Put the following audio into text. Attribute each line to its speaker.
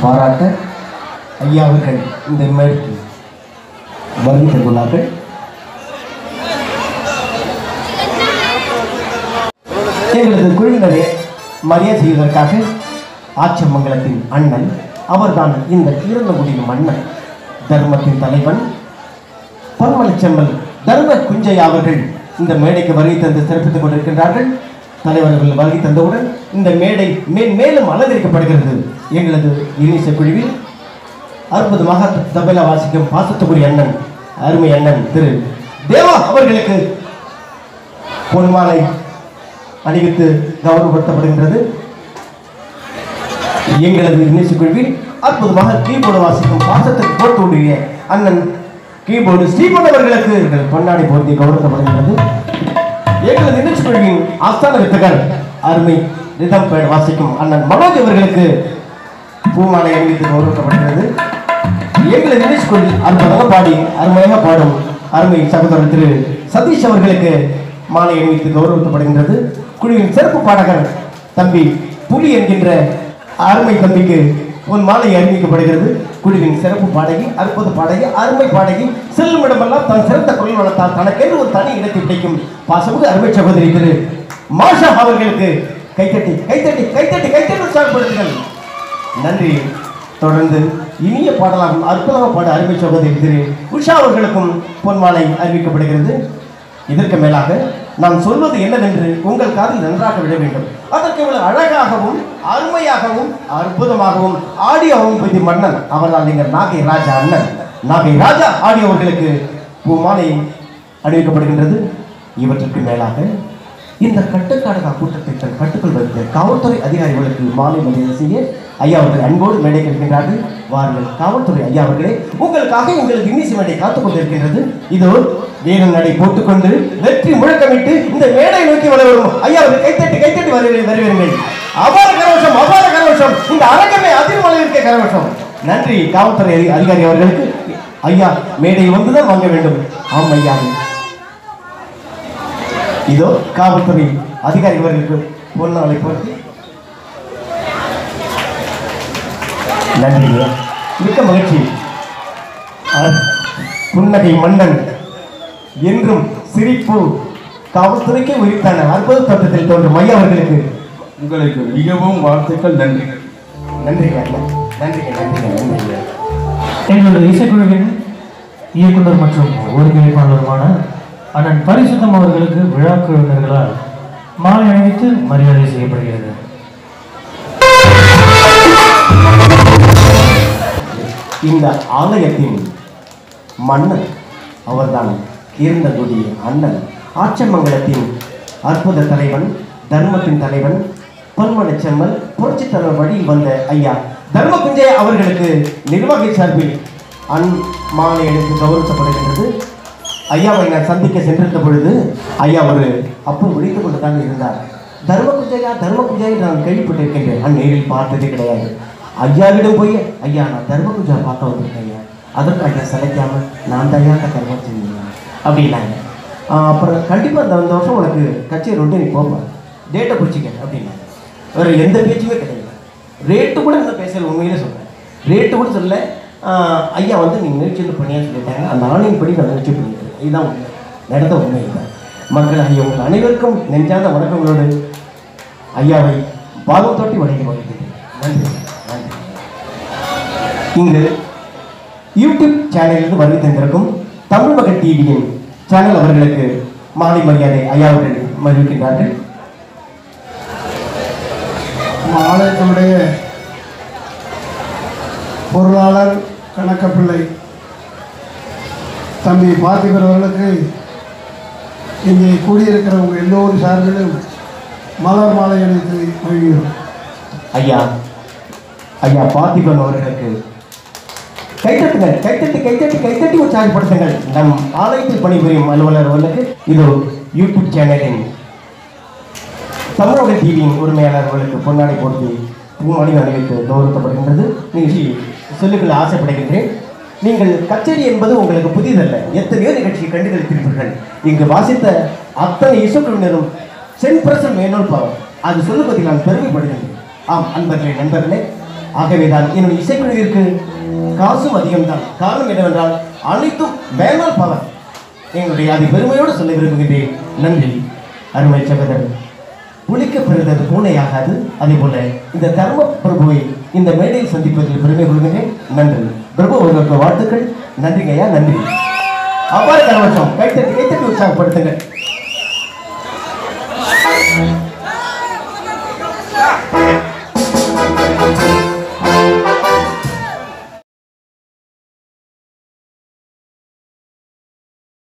Speaker 1: பாராட்ட ஐயா அவர்கள் இந்த மேற்கு வருகை தந்துள்ளார்கள் எங்களது குழுவினரே மரியாதை செய்வதற்காக ஆச்சமங்கலத்தின் அண்ணன் அவர்தான் இந்த ஈரந்தகுடியின் மன்னன் தர்மத்தின் தலைவன் பொன்மலைச்செம்மல் தர்ம குஞ்சையா அவர்கள் இந்த மேடைக்கு வருகை தந்து சிறப்பித்துக் கொண்டிருக்கின்றார்கள் தலைவர்கள் வருகை தந்தவுடன் இந்த மேடை மேல் மேலும் அலங்கரிக்கப்படுகிறது எங்களது இனிச குழுவில் அற்புதமாக தபேலா வாசிக்கும் பாசத்துக்குரிய அண்ணன் அருமை அண்ணன் திரு தேவா அவர்களுக்கு பொன்மாலை அணிவித்து கௌரவப்படுத்தப்படுகின்றது எங்களது இணைச்சு குழுவில் அற்புதமாக கீபோர்டு வாசிக்கும் பாசத்துக்கு போட்டுடைய அண்ணன் கீபோர்டு ஸ்ரீபன் அவர்களுக்கு எங்கள் பொன்னாடி போர்த்தி கௌரவப்படுகின்றது எங்களது இணைச்சு குழுவின் ஆஸ்தான வித்தகர் அருமை ரிதம் பேட் வாசிக்கும் அண்ணன் மனோஜ் அவர்களுக்கு பூமாலை அணிவித்து கௌரவப்படுகிறது எங்களது இணைச்சு குழுவில் அற்புதமாக பாடி அருமையாக பாடும் அருமை சகோதரர் திரு சதீஷ் அவர்களுக்கு மாலை அணிவித்து கௌரவிக்கப்படுகின்றது குழுவின் சிறப்பு பாடகர் தம்பி புலி என்கின்ற அருமை தம்பிக்கு ஒரு மாலை அறிவிக்கப்படுகிறது குழுவின் சிறப்பு பாடகி அற்புத பாடகி அருமை பாடகி செல்லும் இடமெல்லாம் தன் சிறந்த குரல் வளர்த்தால் தனக்கென்று ஒரு தனி இடத்தை பிடிக்கும் பாசமுக அருமை சகோதரி திரு மாஷா அவர்களுக்கு கைத்தட்டி கைத்தட்டி கைத்தட்டி கைத்தட்டி உற்சாகப்படுத்துங்கள் நன்றி தொடர்ந்து இனிய பாடலாம் அற்புதமாக பாட அருமை சகோதரி திரு உஷா அவர்களுக்கும் பொன்மாலை அறிவிக்கப்படுகிறது இதற்கு மேலாக நான் சொல்வது என்னவென்று உங்கள் காதில் நன்றாக விட வேண்டும் அதற்கு இவ்வளவு அழகாகவும் அருமையாகவும் அற்புதமாகவும் ஆடியோவும் பற்றி மன்னன் அவர்தான் எங்கள் நாகை ராஜா அண்ணன் நாகை ராஜா ஆடியோவர்களுக்கு பூமாலை அணிவிக்கப்படுகின்றது இவற்றுக்கு மேலாக இந்த கட்டுக்காடகா கூட்டத்தை தன் கட்டுக்குள் வைத்த காவல்துறை அதிகாரிகளுக்கு மாலை மரியாதை செய்ய ஐயா அவர்கள் அன்போடு மேடை கேட்கின்றார்கள் வாருங்கள் காவல்துறை ஐயா அவர்களே உங்களுக்காக உங்களுக்கு இன்னிசை மேடை காத்துக் கொண்டிருக்கின்றது இதோ வீர நடை போட்டுக்கொண்டு வெற்றி முழக்கமிட்டு இந்த மேடை நோக்கி வளரும் ஐயா அவர்கள் கைத்தட்டி கைத்தட்டி வருவீர்கள் வருவீர்கள் அபார கரவசம் அபார கரவசம் இந்த அரங்கமே அதிர்மலை இருக்க கரவசம் நன்றி காவல்துறை அதி- அதிகாரி அவர்களுக்கு ஐயா மேடை வந்துதான் வாங்க வேண்டும் ஆம் ஐயா இதோ காவல்துறை அதிகாரி அவர்களுக்கு பொன்னாளை பொருத்தி நன்றி ஐயா. மிக்க மகிழ்ச்சி அஹ், புன்னகை மன்னன் என்றும் சிரிப்பு காவல்துறைக்கே உரித்தான அற்புத தோட்டத்தில் தோன்றும் ஐயா அவர்களுக்கு
Speaker 2: உங்களுக்கு மிகவும் வாழ்த்துக்கள் நன்றி
Speaker 1: நன்றிங்க ஐயா. நன்றிங்க நன்றிங்க நன்றிங்க
Speaker 3: எங்களுடைய இசைக்குழுவின் இயக்குனர் மற்றும் ஒருங்கிணைப்பாளருமான அண்ணன் பரிசுத்தம் அவர்களுக்கு விழா குழுவினர்களால் மாலை அணிவித்து மரியாதை செய்யப்படுகிறது
Speaker 1: இந்த ஆலயத்தின் மன்னன் அவர்தான் கீர்ந்தகுடி அண்ணன் ஆச்சமங்கலத்தின் அற்புத தலைவன் தர்மத்தின் தலைவன் பொன்மனச் செம்மல் புரட்சித் தலைவர் வழியில் வந்த ஐயா தர்மகுஞ்சய அவர்களுக்கு நிர்வாகி சார்பில் அன் மாலை எடுத்து கௌரவிக்கப்படுகின்றது ஐயாவை நான் சந்திக்க சென்றிருந்த பொழுது ஐயா ஒரு அப்போ முடித்துக் கொண்டு தான் இருந்தார் தர்மகுஞ்சயா தர்மகுஞ்சயா என்று நான் கேள்விப்பட்டிருக்கின்றேன் நான் நேரில் பார்த்ததே கிடையாது ஐயாவிடம் போய் ஐயா நான் தர்மகுஞ்சா பார்க்க வந்திருக்கேன் ஐயா அதற்கு ஐயா சளைக்காம நான் தான் ஐயா கர்மம் செஞ்சேன் அப்படின்னாங்க ஆஹ் அப்புறம் கண்டிப்பாக இந்த இந்த வருஷம் உனக்கு கச்சேரி ரொட்டி நீ போப்பா டேட்டை பிடிச்சிக்க அப்படின்னாங்க வேறு எந்த பேச்சுமே கிடையாது ரேட்டு கூட இன்னும் பேசல உண்மையிலே சொல்கிறேன் ரேட்டு கூட சொல்ல ஆஹ் ஐயா வந்து நீங்கள் நிகழ்ச்சி வந்து பண்ணியா சொல்லிட்டாங்க அந்த ஆணையின் படி நான் நிகழ்ச்சி பண்ணிக்கிறேன் இதுதான் உண்மை நடந்த உண்மை இதுதான் மக்கள் ஐயா உங்கள் அனைவருக்கும் நெஞ்சார்ந்த வணக்கங்களோடு ஐயாவை பாதம் தொட்டி வணங்கி வருகிறேன் நன்றி நன்றி இங்கு யூடியூப் சேனலிலிருந்து வருகை தந்திருக்கும் தமிழ் மகன் டிவியின் சேனல் அவர்களுக்கு மாலை மரியாதை ஐயா அவர்கள் மகிழ்கின்றார்கள்
Speaker 4: ஆலயத்தினுடைய பொருளாளர் கணக்கப்பிள்ளை தம்பி பார்த்திபர் அவர்களுக்கு இங்கே கூடியிருக்கிறவங்க எல்லோரும் சார்பிலும் மலர் மாலை அணித்து மகிழ்கிறோம்
Speaker 1: ஐயா ஐயா பார்த்திபன் அவர்களுக்கு கைத்தட்டுங்கள் கைத்தட்டி கைத்தட்டி கைத்தட்டி உற்சாகப்படுத்துங்கள் நம் ஆலயத்தில் பணிபுரியும் அலுவலர் அவர்களுக்கு இதோ யூடியூப் சேனலின் தமிழக டிவியின் உரிமையாளர் அவர்களுக்கு பொன்னாடை போர்த்தி பூமாடி அணிவித்து கௌரவிக்கப்படுகின்றது நிகழ்ச்சி சொல்லிக்கொள்ள ஆசைப்படுகின்றேன் நீங்கள் கச்சேரி என்பது உங்களுக்கு புதிதல்ல எத்தனையோ நிகழ்ச்சியை கண்டுகளித்திருப்பீர்கள் இங்கு வாசித்த அத்தனை இசைக்குழுவினரும் சென் பிரசன் மேனோல் பாவம் அது சொல்லுவதில் நான் பெருமைப்படுகின்றேன் ஆம் அன்பர்களே நண்பர்களே ஆகவேதான் என்னுடைய இசைக்குழுவிற்கு காசும் அதிகம்தான் காரணம் என்னவென்றால் அனைத்தும் வேளாண் பவர் எங்களுடைய அதை பெருமையோடு சொல்ல விரும்புகின்றேன் நன்றி அருமை சகோதரர் புளிக்க பிறந்தது பூனையாகாது அதே போல இந்த தர்ம பிரபுவை இந்த மேடையில் சந்திப்பதில் பெருமை கொள்கிறேன் நன்றி பிரபு உங்களுக்கு வாழ்த்துக்கள் நன்றிங்க ஐயா நன்றி அவ்வாறு கரவசம் கைத்தட்டி கைத்தட்டி உற்சாகப்படுத்துங்கள்